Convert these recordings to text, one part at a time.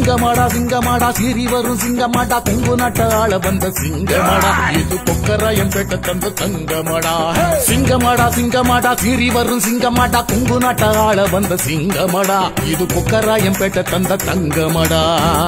சிங்கமாடா சிங்கமாடா சீறி வரும் சிங்கமாடா கொங்கு நாட்ட ஆள வந்த சிங்கமாடா இது கொக்கராயம் பேட்ட தந்த தங்கமாடா சிங்கமாடா சிங்கமாடா சீறி வரும் சிங்கமாடா கொங்கு நாட்ட ஆள வந்த சிங்கமாடா இது கொக்கராயம் பேட்ட தந்த தங்கமாடா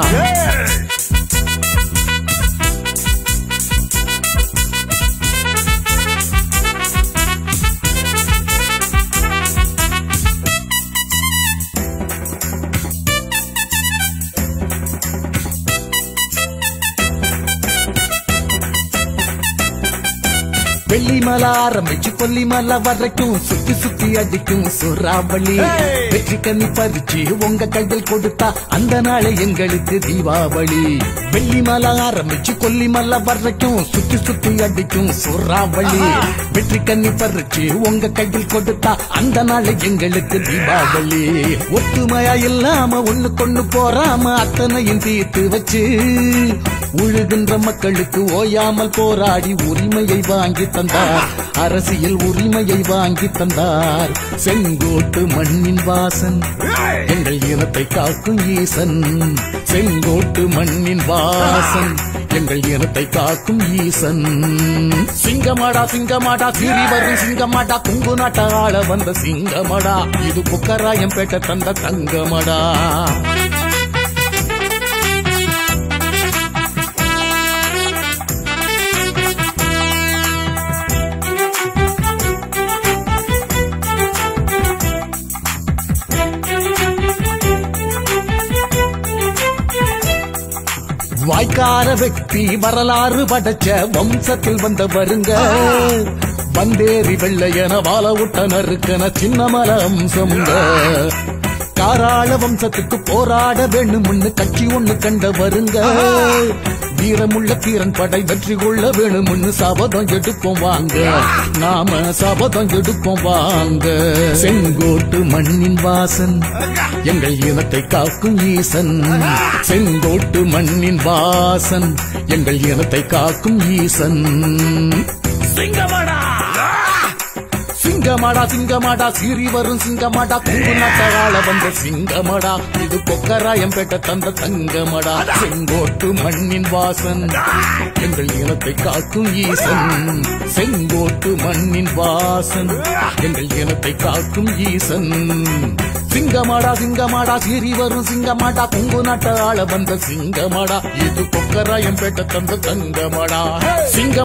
வெள்ளிமலை ஆரம்பிச்சு கொல்லிமலை வரைக்கும் சுத்தி சுத்தி அடிக்கும் சுறாவளி வெற்றி கண்ணி பறிச்சு உங்க கையில் கொடுத்தா அந்த நாள் எங்களுக்கு தீபாவளி வெள்ளிமலை ஆரம்பிச்சு கொல்லிமலை வரைக்கும் சுத்தி சுத்தி அடிக்கும் சுறாவளி வெற்றி கண்ணி பறிச்சு உங்க கையில் கொடுத்தா அந்த நாள் எங்களுக்கு தீபாவளி ஒத்துமையா இல்லாம ஒண்ணு கொண்டு போறாம அத்தனையும் தீர்த்து வச்சு உழுகின்ற மக்களுக்கு ஓயாமல் போராடி உரிமையை வாங்கி தந்தார் அரசியல் உரிமையை வாங்கி தந்தார் செங்கோட்டு மண்ணின் வாசன் எங்கள் இனத்தை காக்கும் ஈசன் செங்கோட்டு மண்ணின் வாசன் எங்கள் இனத்தை காக்கும் ஈசன் சிங்கமாடா சிங்கமாடா சீறி வரும் சிங்கமாடா குங்கு நாட்ட ஆள வந்த சிங்கமடா இது புக்கராயம் பேட்ட தந்த தங்கமடா வாய்க்கார வெட்டி வரலாறு படைச்ச வம்சத்தில் வந்த வருங்க வந்தேறி வெள்ளையன வாழ விட்டனருக்கன சின்னமல அம்சமுங்க காராள வம்சத்துக்கு போராட வேணும்னு கட்சி ஒண்ணு கண்ட வருங்க வீரமுள்ள தீரன் படை வெற்றி கொள்ள வேணும்னு சபதம் எடுப்போம் வாங்க நாம சபதம் எடுப்போம் வாங்க செங்கோட்டு மண்ணின் வாசன் எங்கள் இனத்தை காக்கும் ஈசன் செங்கோட்டு மண்ணின் வாசன் எங்கள் இனத்தை காக்கும் ஈசன் சிங்கமாடா சிங்கமாடா சிங்கமாடா சீறி வரும் சிங்கமாடா குங்கு நாட்டாள வந்த சிங்கமடா இது கொக்கராயம் பேட்ட தந்த தங்கமடா செங்கோட்டு மண்ணின் வாசன் எங்கள் இனத்தை காக்கும் ஈசன் செங்கோட்டு மண்ணின் வாசன் எங்கள் இனத்தை காக்கும் ஈசன் சிங்கமாடா சிங்கமாடா சீறி வரும் சிங்கமாடா குங்கு நாட்ட ஆள வந்த சிங்கமாடா இது கொக்கராயம் பேட்ட தந்த தங்கமடா சிங்க